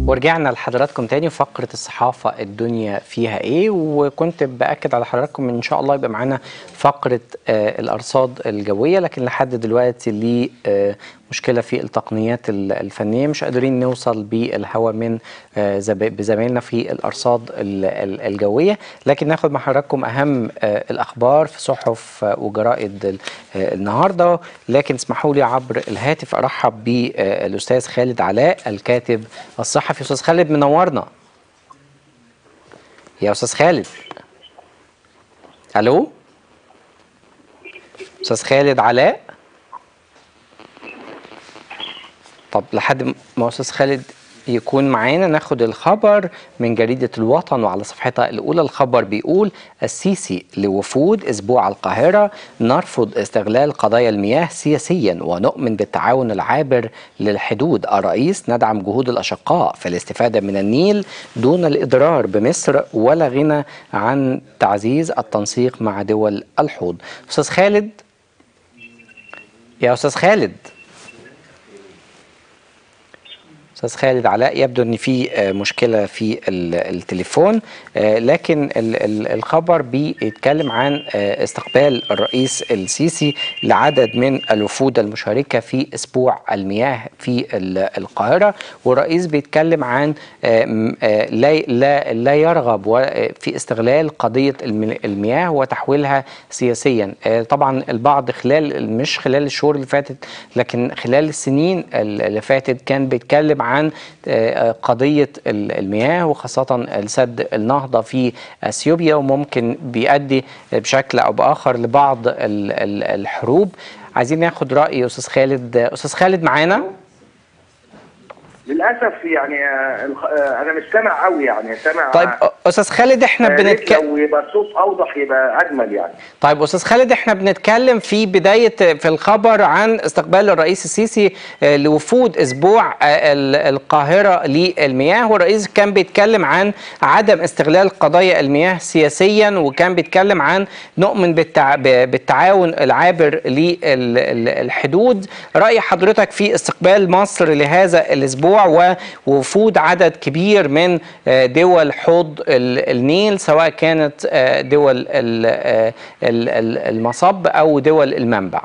ورجعنا لحضراتكم تاني فقرة الصحافة الدنيا فيها ايه وكنت بأكد على حضراتكم ان شاء الله يبقى معانا فقرة آه الأرصاد الجوية لكن لحد دلوقتي ليه آه مشكلة في التقنيات الفنية مش قادرين نوصل بالهواء من آه بزمايلنا في الأرصاد الجوية لكن ناخد مع حضراتكم أهم آه الأخبار في صحف آه وجرائد النهاردة لكن اسمحوا لي عبر الهاتف أرحب بالأستاذ خالد علاء الكاتب الصحفي أستاذ خالد منورنا يا أستاذ خالد ألو أستاذ خالد علاء طب لحد ما استاذ خالد يكون معانا ناخد الخبر من جريدة الوطن وعلى صفحتها الأولى الخبر بيقول السيسي لوفود أسبوع القاهرة نرفض استغلال قضايا المياه سياسيا ونؤمن بالتعاون العابر للحدود الرئيس ندعم جهود الأشقاء في الاستفادة من النيل دون الإضرار بمصر ولا غنى عن تعزيز التنسيق مع دول الحوض أستاذ خالد يا أستاذ خالد استاذ خالد علاء يبدو ان في مشكله في التليفون لكن الخبر بيتكلم عن استقبال الرئيس السيسي لعدد من الوفود المشاركه في اسبوع المياه في القاهره والرئيس بيتكلم عن لا لا لا يرغب في استغلال قضيه المياه وتحويلها سياسيا طبعا البعض خلال مش خلال الشهور اللي فاتت لكن خلال السنين اللي فاتت كان بيتكلم عن قضية المياه وخاصة السد النهضة في اثيوبيا وممكن بيؤدي بشكل أو بآخر لبعض الحروب عايزين ناخد رأي أستاذ خالد أستاذ خالد معانا للاسف يعني انا مش سامع قوي يعني سامع طيب استاذ خالد احنا بنتكلم لو يبقى الصوت اوضح يبقى اجمل يعني طيب استاذ خالد احنا بنتكلم في بدايه في الخبر عن استقبال الرئيس السيسي لوفود اسبوع القاهره للمياه والرئيس كان بيتكلم عن عدم استغلال قضايا المياه سياسيا وكان بيتكلم عن نؤمن بالتع... بالتعاون العابر للحدود راي حضرتك في استقبال مصر لهذا الاسبوع ووفود عدد كبير من دول حوض النيل سواء كانت دول المصب او دول المنبع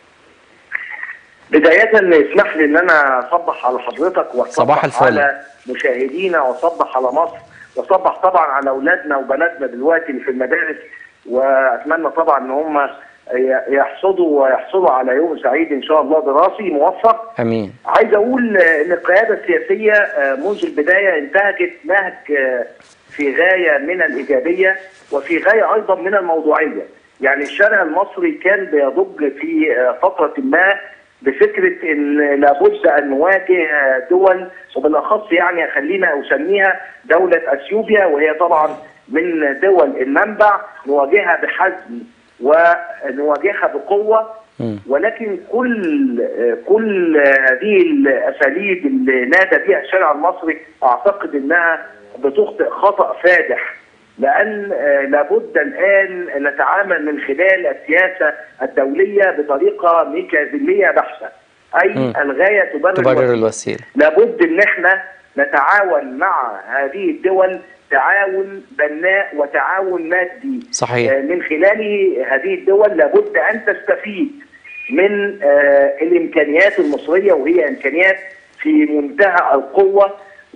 بداية اسمح لي ان انا اصبح على حضرتك صباح الفل على مشاهدينا واصبح على مصر واصبح طبعا على اولادنا وبناتنا دلوقتي اللي في المدارس واتمنى طبعا ان هم يحصدوا ويحصلوا على يوم سعيد ان شاء الله دراسي موفق امين عايز اقول ان القياده السياسيه منذ البدايه انتهجت نهج في غايه من الايجابيه وفي غايه ايضا من الموضوعيه يعني الشارع المصري كان بيضج في فتره ما بفكره ان لابد ان نواجه دول وبالاخص يعني خلينا اسميها دوله اثيوبيا وهي طبعا من دول المنبع نواجهها بحزم ونواجهها بقوه ولكن كل كل هذه الاساليب اللي نادى بها الشارع المصري اعتقد انها بتخطئ خطا فادح لان لابد الان نتعامل من خلال السياسه الدوليه بطريقه ميكافيليه بحته اي م. الغايه تبرر, تبرر الوسيله لابد ان احنا نتعاون مع هذه الدول تعاون بناء وتعاون مادي صحيح. من خلاله هذه الدول لابد ان تستفيد من الامكانيات المصريه وهي امكانيات في منتهى القوه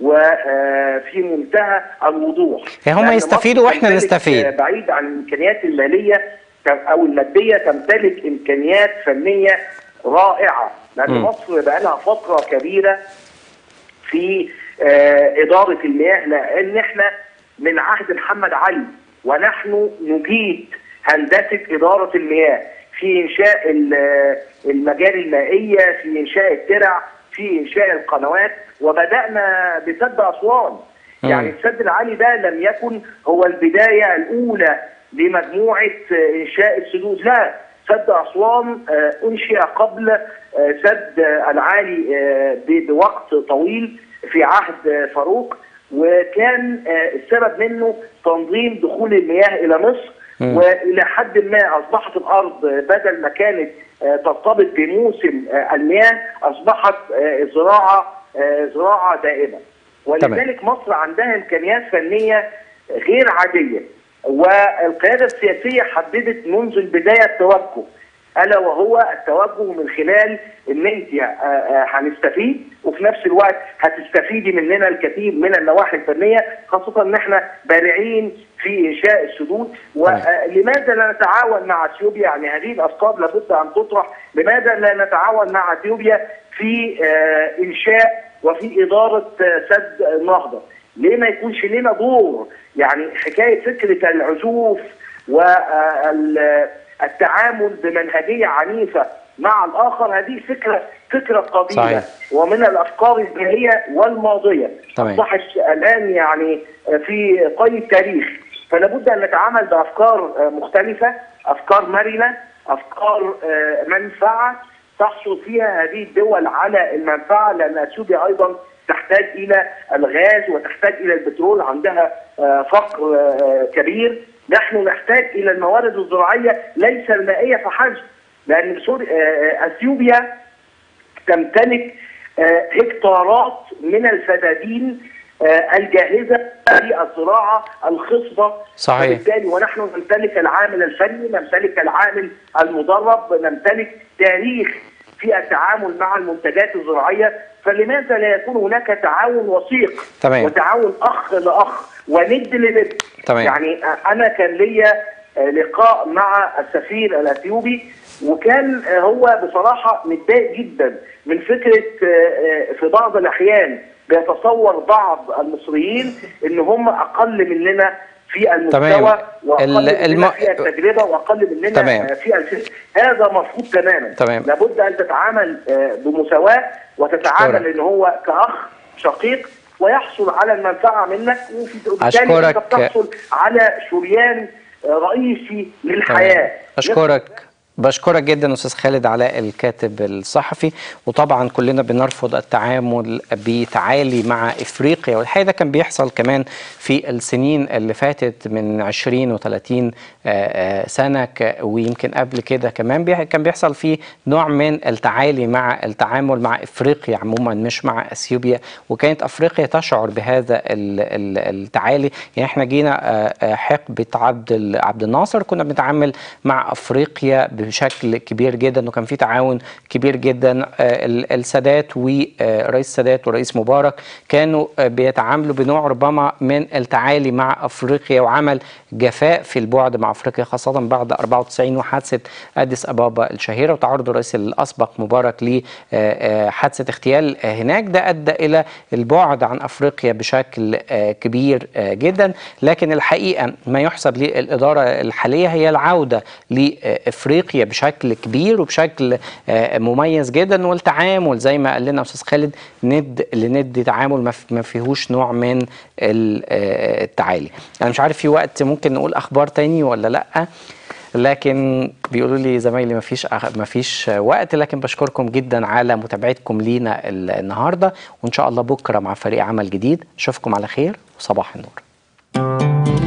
وفي منتهى الوضوح هم يستفيدوا واحنا نستفيد بعيد عن الامكانيات الماليه او الماديه تمتلك امكانيات فنيه رائعه لان مصر بقى لها فتره كبيره في إدارة المياه لأن إحنا من عهد محمد علي ونحن نجيد هندسة إدارة المياه في إنشاء المجاري المائية في إنشاء الترع في إنشاء القنوات وبدأنا بسد أسوان يعني السد العالي ده لم يكن هو البداية الأولى لمجموعة إنشاء السدود لا سد أسوان أنشئ قبل سد العالي بوقت طويل في عهد فاروق وكان السبب منه تنظيم دخول المياه الى مصر والى حد ما اصبحت الارض بدل ما كانت ترتبط بموسم المياه اصبحت زراعه زراعه دائمه ولذلك مصر عندها امكانيات فنيه غير عاديه والقياده السياسيه حددت منذ البدايه التوجه الا وهو التوجه من خلال ان انت هنستفيد وفي نفس الوقت هتستفيدي مننا الكثير من النواحي الفنيه خاصه ان احنا بارعين في انشاء السدود ولماذا لا نتعاون مع اثيوبيا يعني هذه الافكار لابد ان تطرح لماذا لا نتعاون مع اثيوبيا في انشاء وفي اداره سد النهضه ليه ما يكونش لنا دور يعني حكايه فكره العزوف والتعامل بمنهجيه عنيفه مع الاخر هذه فكره فكره قديمه صحيح. ومن الافكار الجاهليه والماضيه تمام. اصبحت الان يعني في قيد التاريخ فلا بد ان نتعامل بافكار مختلفه افكار مرنه افكار منفعه تحصل فيها هذه الدول على المنفعه لان اثيوبيا ايضا تحتاج الى الغاز وتحتاج الى البترول عندها فقر كبير نحن نحتاج الى الموارد الزراعيه ليس المائيه فحسب لان اثيوبيا تمتلك هكتارات من الفدادين الجاهزه في الزراعه الخصبه صحيح وبالتالي ونحن نمتلك العامل الفني نمتلك العامل المدرب نمتلك تاريخ في التعامل مع المنتجات الزراعيه فلماذا لا يكون هناك تعاون وثيق تمام. وتعاون اخ لاخ وند لند تمام. يعني انا كان ليا لقاء مع السفير الاثيوبي وكان هو بصراحه متضايق جدا من فكره في بعض الاحيان بيتصور بعض المصريين ان هم اقل مننا في المستوى تمام. واقل ال- مننا الم- في التجربه واقل مننا تمام. في الفكر هذا مرفوض تماما تمام. لابد ان تتعامل بمساواه وتتعامل أشكرك. ان هو كاخ شقيق ويحصل على المنفعه منك وفي- وبالتالي انت أشكرك. بتحصل على شريان رئيسي للحياه اشكرك بشكرك جدا استاذ خالد علاء الكاتب الصحفي وطبعا كلنا بنرفض التعامل بتعالي مع افريقيا والحقيقه ده كان بيحصل كمان في السنين اللي فاتت من 20 و30 سنه ك- ويمكن قبل كده كمان بي- كان بيحصل فيه نوع من التعالي مع التعامل مع افريقيا عموما مش مع اثيوبيا وكانت افريقيا تشعر بهذا ال- ال- التعالي يعني احنا جينا آه، آه، حقبه عبد ال- عبد الناصر كنا بنتعامل مع افريقيا بشكل كبير جدا وكان في تعاون كبير جدا آه، ال- السادات ورئيس السادات ورئيس مبارك كانوا آه، بيتعاملوا بنوع ربما من التعالي مع افريقيا وعمل جفاء في البعد مع افريقيا خاصه بعد 94 وحادثه اديس ابابا الشهيره وتعرض الرئيس الاسبق مبارك لحادثه اغتيال آه، هناك ده ادى الى البعد عن افريقيا بشكل آه، كبير آه، جدا لكن الحقيقه ما يحسب للاداره الحاليه هي العوده لافريقيا بشكل كبير وبشكل آه، مميز جدا والتعامل زي ما قال لنا استاذ خالد ند لند تعامل ما في- ما فيهوش نوع من ال- آه، التعالي انا مش عارف في وقت ممكن نقول اخبار تاني ولا لا لكن بيقولوا لي زمايلي مفيش أخ... مفيش وقت لكن بشكركم جدا على متابعتكم لينا ال- النهارده وان شاء الله بكره مع فريق عمل جديد اشوفكم على خير وصباح النور